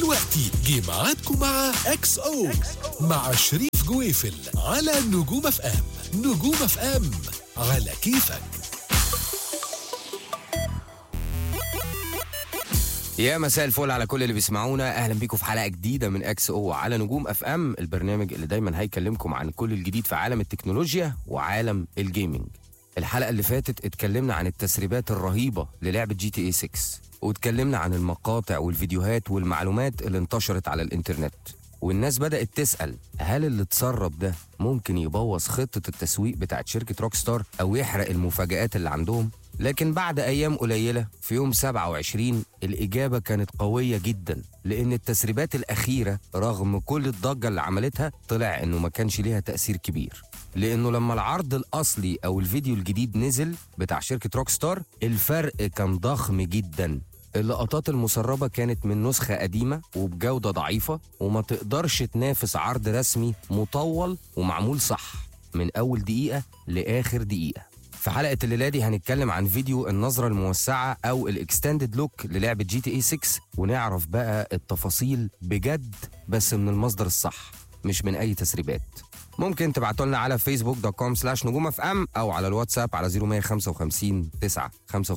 دلوقتي جه ميعادكم مع اكس او مع شريف جويفل على نجوم اف ام نجوم اف ام على كيفك يا مساء الفل على كل اللي بيسمعونا اهلا بيكم في حلقه جديده من اكس او على نجوم اف ام البرنامج اللي دايما هيكلمكم عن كل الجديد في عالم التكنولوجيا وعالم الجيمنج الحلقه اللي فاتت اتكلمنا عن التسريبات الرهيبه للعبه جي تي اي 6 واتكلمنا عن المقاطع والفيديوهات والمعلومات اللي انتشرت على الانترنت والناس بدأت تسأل هل اللي اتسرب ده ممكن يبوظ خطة التسويق بتاعت شركة روك ستار أو يحرق المفاجآت اللي عندهم؟ لكن بعد أيام قليلة في يوم 27 الإجابة كانت قوية جدا لأن التسريبات الأخيرة رغم كل الضجة اللي عملتها طلع إنه ما كانش ليها تأثير كبير لأنه لما العرض الأصلي أو الفيديو الجديد نزل بتاع شركة روك ستار الفرق كان ضخم جدا اللقطات المسربة كانت من نسخة قديمة وبجودة ضعيفة وما تقدرش تنافس عرض رسمي مطول ومعمول صح من أول دقيقة لآخر دقيقة في حلقة الليلة دي هنتكلم عن فيديو النظرة الموسعة أو الإكستندد لوك للعبة جي تي اي 6 ونعرف بقى التفاصيل بجد بس من المصدر الصح مش من أي تسريبات ممكن تبعتوا لنا على فيسبوك دوت كوم سلاش نجوم اف ام او على الواتساب على 0155 9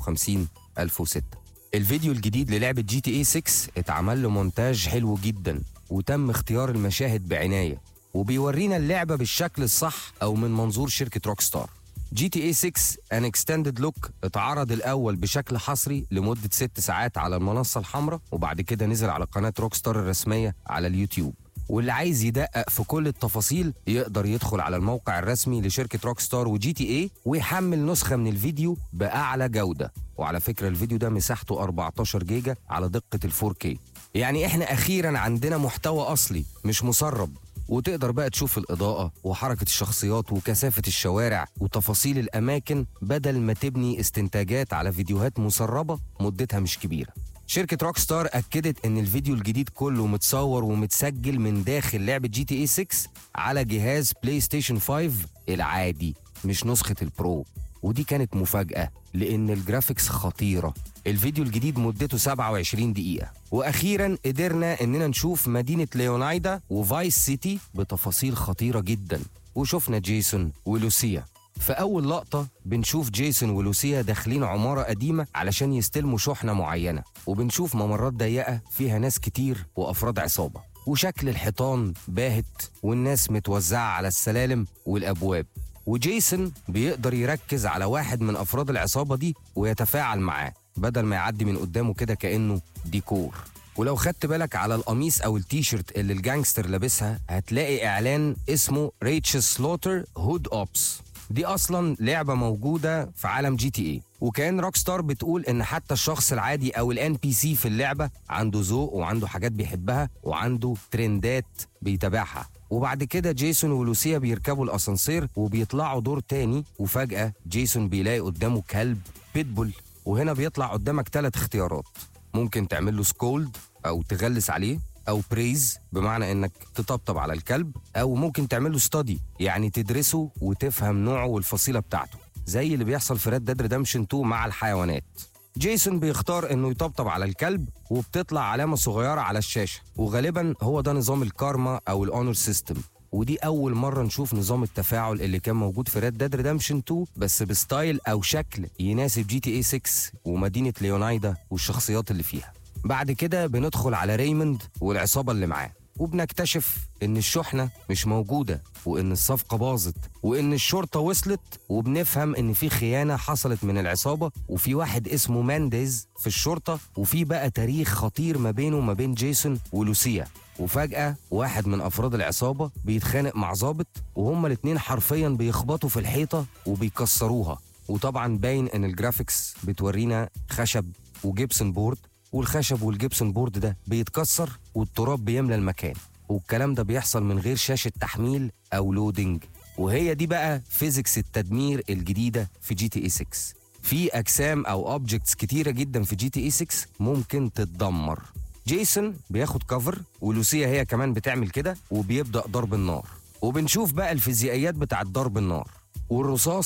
55 1006 الفيديو الجديد للعبة جي تي اي 6 اتعمل له مونتاج حلو جدا وتم اختيار المشاهد بعناية وبيورينا اللعبة بالشكل الصح أو من منظور شركة روك ستار جي تي اي 6 ان اكستندد لوك اتعرض الأول بشكل حصري لمدة ست ساعات على المنصة الحمراء وبعد كده نزل على قناة روك ستار الرسمية على اليوتيوب واللي عايز يدقق في كل التفاصيل يقدر يدخل على الموقع الرسمي لشركة روك ستار وجي تي اي ويحمل نسخة من الفيديو بأعلى جودة وعلى فكرة الفيديو ده مساحته 14 جيجا على دقة ال 4K يعني احنا أخيرا عندنا محتوى أصلي مش مسرب وتقدر بقى تشوف الإضاءة وحركة الشخصيات وكثافة الشوارع وتفاصيل الأماكن بدل ما تبني استنتاجات على فيديوهات مسربة مدتها مش كبيرة شركة روك ستار أكدت إن الفيديو الجديد كله متصور ومتسجل من داخل لعبة جي تي اي 6 على جهاز بلاي ستيشن 5 العادي مش نسخة البرو ودي كانت مفاجأة لأن الجرافيكس خطيرة الفيديو الجديد مدته 27 دقيقة وأخيرا قدرنا إننا نشوف مدينة ليونايدا وفايس سيتي بتفاصيل خطيرة جدا وشفنا جيسون ولوسيا في أول لقطة بنشوف جيسون ولوسيا داخلين عمارة قديمة علشان يستلموا شحنة معينة وبنشوف ممرات ضيقة فيها ناس كتير وأفراد عصابة وشكل الحيطان باهت والناس متوزعة على السلالم والأبواب وجيسون بيقدر يركز على واحد من أفراد العصابة دي ويتفاعل معاه بدل ما يعدي من قدامه كده كأنه ديكور ولو خدت بالك على القميص او التيشيرت اللي الجانجستر لابسها هتلاقي اعلان اسمه ريتش سلوتر هود اوبس دي اصلا لعبه موجوده في عالم جي تي اي وكان روك ستار بتقول ان حتى الشخص العادي او الان بي سي في اللعبه عنده ذوق وعنده حاجات بيحبها وعنده ترندات بيتابعها وبعد كده جيسون ولوسيا بيركبوا الاسانسير وبيطلعوا دور تاني وفجاه جيسون بيلاقي قدامه كلب بيتبول وهنا بيطلع قدامك ثلاث اختيارات ممكن تعمل له سكولد او تغلس عليه او بريز بمعنى انك تطبطب على الكلب او ممكن تعمل له ستادي يعني تدرسه وتفهم نوعه والفصيله بتاعته زي اللي بيحصل في ريد ديد ريدمشن 2 مع الحيوانات جيسون بيختار انه يطبطب على الكلب وبتطلع علامه صغيره على الشاشه وغالبا هو ده نظام الكارما او الاونر سيستم ودي أول مرة نشوف نظام التفاعل اللي كان موجود في ريد ديد ريدمشن 2 بس بستايل أو شكل يناسب جي تي اي 6 ومدينة ليونايدا والشخصيات اللي فيها بعد كده بندخل على ريموند والعصابة اللي معاه وبنكتشف إن الشحنة مش موجودة وإن الصفقة باظت وإن الشرطة وصلت وبنفهم إن في خيانة حصلت من العصابة وفي واحد اسمه مانديز في الشرطة وفي بقى تاريخ خطير ما بينه وما بين جيسون ولوسيا وفجأة واحد من أفراد العصابة بيتخانق مع ظابط وهما الاتنين حرفيا بيخبطوا في الحيطة وبيكسروها وطبعا باين ان الجرافيكس بتورينا خشب وجبسن بورد والخشب والجبسن بورد ده بيتكسر والتراب بيملى المكان والكلام ده بيحصل من غير شاشة تحميل أو لودنج وهي دي بقى فيزيكس التدمير الجديدة في جي تي اي 6 في أجسام أو أوبجكتس كتيرة جدا في جي تي اي 6 ممكن تتدمر جيسون بياخد كفر ولوسيا هي كمان بتعمل كده وبيبدأ ضرب النار وبنشوف بقى الفيزيائيات بتاعت ضرب النار والرصاص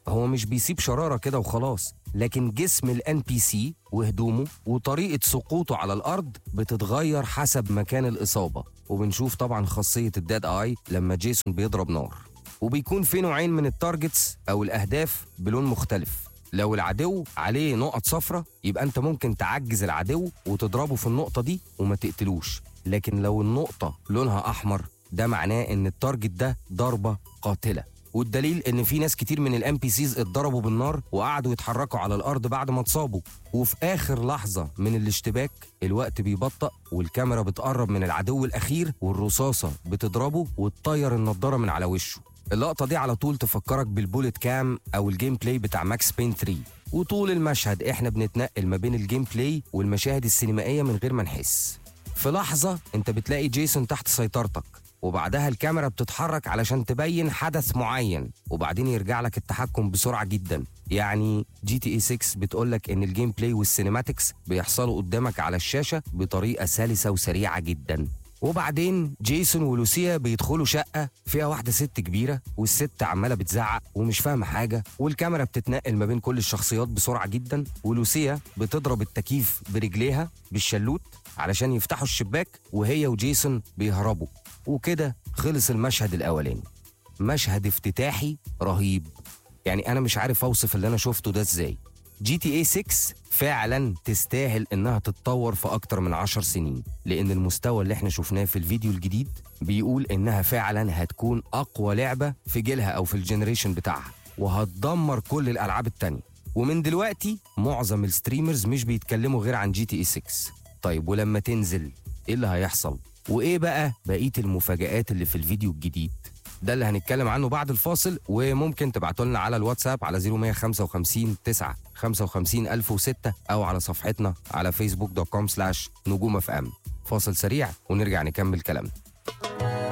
هو مش بيسيب شرارة كده وخلاص لكن جسم الان بي سي وهدومه وطريقة سقوطه على الأرض بتتغير حسب مكان الإصابة وبنشوف طبعا خاصية الداد آي لما جيسون بيضرب نار وبيكون في نوعين من التارجتس أو الأهداف بلون مختلف لو العدو عليه نقط صفرة يبقى انت ممكن تعجز العدو وتضربه في النقطة دي وما تقتلوش لكن لو النقطة لونها أحمر ده معناه ان التارجت ده ضربة قاتلة والدليل ان في ناس كتير من الام بي سيز اتضربوا بالنار وقعدوا يتحركوا على الارض بعد ما اتصابوا وفي اخر لحظه من الاشتباك الوقت بيبطأ والكاميرا بتقرب من العدو الاخير والرصاصه بتضربه وتطير النضاره من على وشه اللقطه دي على طول تفكرك بالبوليت كام او الجيم بلاي بتاع ماكس بين 3 وطول المشهد احنا بنتنقل ما بين الجيم بلاي والمشاهد السينمائيه من غير ما نحس في لحظه انت بتلاقي جيسون تحت سيطرتك وبعدها الكاميرا بتتحرك علشان تبين حدث معين وبعدين يرجع لك التحكم بسرعه جدا يعني جي تي اي 6 بتقول لك ان الجيم بلاي والسينماتكس بيحصلوا قدامك على الشاشه بطريقه سلسه وسريعه جدا وبعدين جيسون ولوسيا بيدخلوا شقة فيها واحدة ست كبيرة والست عمالة بتزعق ومش فاهمة حاجة والكاميرا بتتنقل ما بين كل الشخصيات بسرعة جدا ولوسيا بتضرب التكييف برجليها بالشلوت علشان يفتحوا الشباك وهي وجيسون بيهربوا وكده خلص المشهد الأولاني مشهد افتتاحي رهيب يعني أنا مش عارف أوصف اللي أنا شفته ده إزاي جي تي اي 6 فعلا تستاهل انها تتطور في اكتر من عشر سنين لان المستوى اللي احنا شفناه في الفيديو الجديد بيقول انها فعلا هتكون اقوى لعبه في جيلها او في الجنريشن بتاعها وهتدمر كل الالعاب التانية ومن دلوقتي معظم الستريمرز مش بيتكلموا غير عن جي تي اي 6 طيب ولما تنزل ايه اللي هيحصل وايه بقى بقيه المفاجآت اللي في الفيديو الجديد ده اللي هنتكلم عنه بعد الفاصل وممكن تبعتوا لنا على الواتساب على 0155 9 55 1006 او على صفحتنا على فيسبوك دوت كوم سلاش نجوم اف ام فاصل سريع ونرجع نكمل كلامنا